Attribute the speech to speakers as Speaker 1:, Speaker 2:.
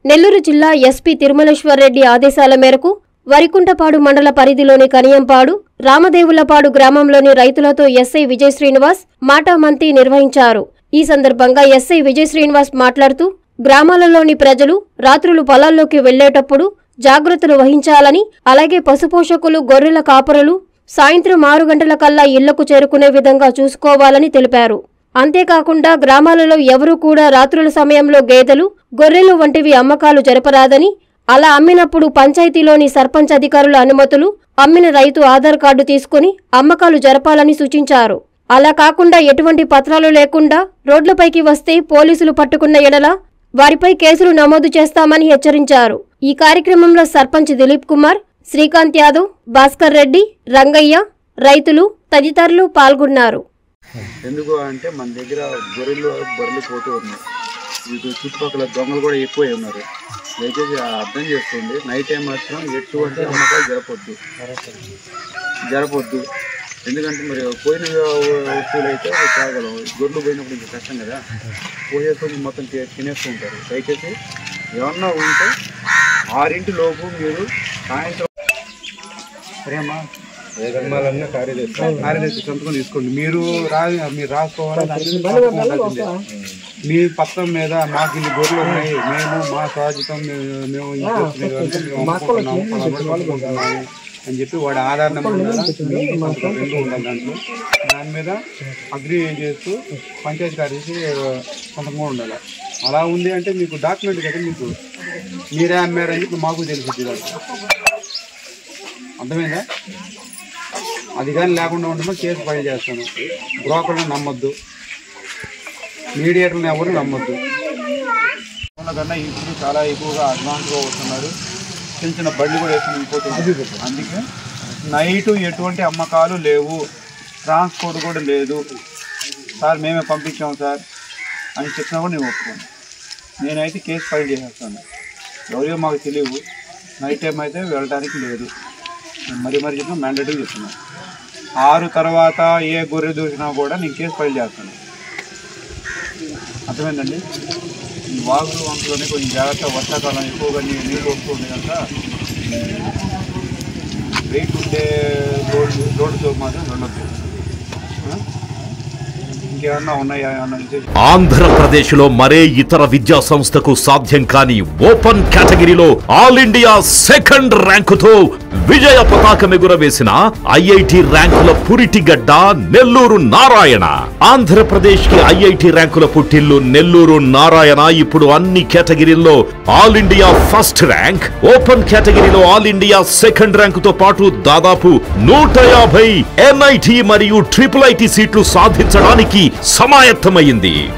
Speaker 1: నెల్లూరు జిల్లా ఎస్పీ తిరుమలేశ్వరరెడ్డి ఆదేశాల మేరకు వరికుంటపాడు మండల పరిధిలోని కనియంపాడు రామదేవులపాడు గ్రామంలోని రైతులతో ఎస్ఐ విజయ్ శ్రీనివాస్ మాటామంతి నిర్వహించారు ఈ సందర్భంగా ఎస్ఐ విజయ్ శ్రీనివాస్ మాట్లాడుతూ గ్రామాలలోని ప్రజలు రాత్రులు పొలాల్లోకి వెళ్లేటప్పుడు జాగ్రత్తలు వహించాలని అలాగే పశుపోషకులు గొర్రెల కాపరులు సాయంత్రం ఆరు గంటల కల్లా ఇళ్లకు చేరుకునే విధంగా చూసుకోవాలని తెలిపారు అంతేకాకుండా గ్రామాలలో ఎవరూ కూడా రాత్రుల సమయంలో గేదెలు గొర్రెలు వంటివి అమ్మకాలు జరపరాదని అలా అమ్మినప్పుడు పంచాయతీలోని సర్పంచ్ అధికారుల అనుమతులు అమ్మిన రైతు ఆధార్ కార్డు తీసుకుని అమ్మకాలు జరపాలని సూచించారు అలా కాకుండా ఎటువంటి పత్రాలు లేకుండా రోడ్లపైకి వస్తే పోలీసులు పట్టుకున్న ఎడల వారిపై కేసులు నమోదు చేస్తామని హెచ్చరించారు ఈ కార్యక్రమంలో సర్పంచ్ దిలీప్ కుమార్ శ్రీకాంత్ యాదవ్ భాస్కర్ రెడ్డి రంగయ్య రైతులు తదితరులు పాల్గొన్నారు
Speaker 2: ఎందుకు అంటే మన దగ్గర గొర్రెలు బర్రెలు పోతూ ఉన్నాయి ఇటు చుట్టుపక్కల దొంగలు కూడా ఎక్కువ ఉన్నారు దయచేసి అర్థం చేసుకోండి నైట్ టైం మాత్రం ఎటువంటి అమ్మకాలు జరపొద్దు జరపొద్దు ఎందుకంటే మరి పోయిన వస్తువులు అయితే తాగలం గొర్రెలు పోయినప్పుడు ఇంకా కష్టం కదా పోయేసుకొని మొత్తం తి- తినేస్తూ ఉంటారు దయచేసి ఏమన్నా ఉంటే ఆరింటి లోపు మీరు సాయంత్రం సరేమ్మా
Speaker 3: గ్రామాలన్నీ కార్యదర్శి
Speaker 2: కార్యదర్శి సంతకం తీసుకోండి మీరు రా మీరు రాసుకోవాలి సంతకం ఉండాల్సిందే. మీ పత్రం మీద మాకు ఇన్ని గొర్రెలు ఉన్నాయి మేము మా సహజితం మేము మేము ఇంటికి వచ్చినవి కనుక మేము అమ్ముకుంటున్నాము, పలానా వాళ్ళు కొంటున్నాము అని చెప్పి వాడి ఆధార్ నెంబర్ ఉండాలా మీ సంతకం రెండు ఉండాలి దాంట్లో దాని మీద అగ్రి చేస్తూ పంచాయతీ కార్యదర్శి సంతకం కూడా ఉండాలి అలా ఉంది అంటే మీకు డాక్యుమెంట్ కదా మీకు మీరే అమ్మారని చెప్పి మాకు తెలిసింది దాంట్లో అర్థమైందా అది కానీ లేకుండా ఉండమో కేసు ఫైల్ చేస్తాను బ్రోకర్లను నమ్మొద్దు మీడియేటర్ని ఎవరు నమ్మొద్దు కన్నా ఇప్పుడు చాలా ఎక్కువగా అడ్వాన్స్గా వస్తున్నారు చిన్న చిన్న బళ్ళు కూడా వేసుకుని వెళ్ళిపోతున్నారు అందుకే నైట్ ఎటువంటి అమ్మకాలు లేవు ట్రాన్స్పోర్ట్ కూడా లేదు సార్ మేమే పంపించాము సార్ అని చెప్పినా కూడా నేను ఒప్పుకోను నేనైతే కేసు ఫైల్ చేసేస్తాను ఎవరియో మాకు తెలియవు నైట్ టైం అయితే వెళ్ళడానికి లేదు మరి మరి చెప్పిన మ్యాండేటరీ చెప్తున్నాను ఆరు తర్వాత ఏ గొర్రె దూసినా కూడా నేను కేసు ఫైల్ చేస్తాను అర్థమైందండి ఈ వాగులు వంకలోనే కొంచెం జాగ్రత్త వర్షాకాలం ఎక్కువగా నీ నీళ్ళు వస్తుంది కనుక వెయిట్ ఉండే రోడ్డు రోడ్డుతో మాత్రం వెళ్ళొద్దు ఆ? ఇంకేమన్నా ఉన్నాయా ఏమన్నా విశేషం
Speaker 4: ఆంధ్రప్రదేశ్లో మరే ఇతర విద్యా సంస్థకు సాధ్యం కాని ఓపెన్ కేటగిరీలో ఆల్ ఇండియా సెకండ్ ర్యాంకుతో విజయ పతాకం ఎగురవేసిన ఐఐటి ర్యాంకుల పురిటిగడ్డ నెల్లూరు నారాయణ ఆంధ్రప్రదేశ్ కి ఐఐటి ర్యాంకుల పుట్టిల్లు నెల్లూరు నారాయణ ఇప్పుడు అన్ని కేటగిరీల్లో all India first rank open కేటగిరీలో ఆల్ ఇండియా సెకండ్ ర్యాంకుతో పాటు దాదాపు నూట యాభై ఎన్ఐటి మరియు ట్రిపుల్ ఐటి సీట్లు సాధించడానికి సమాయత్తమైంది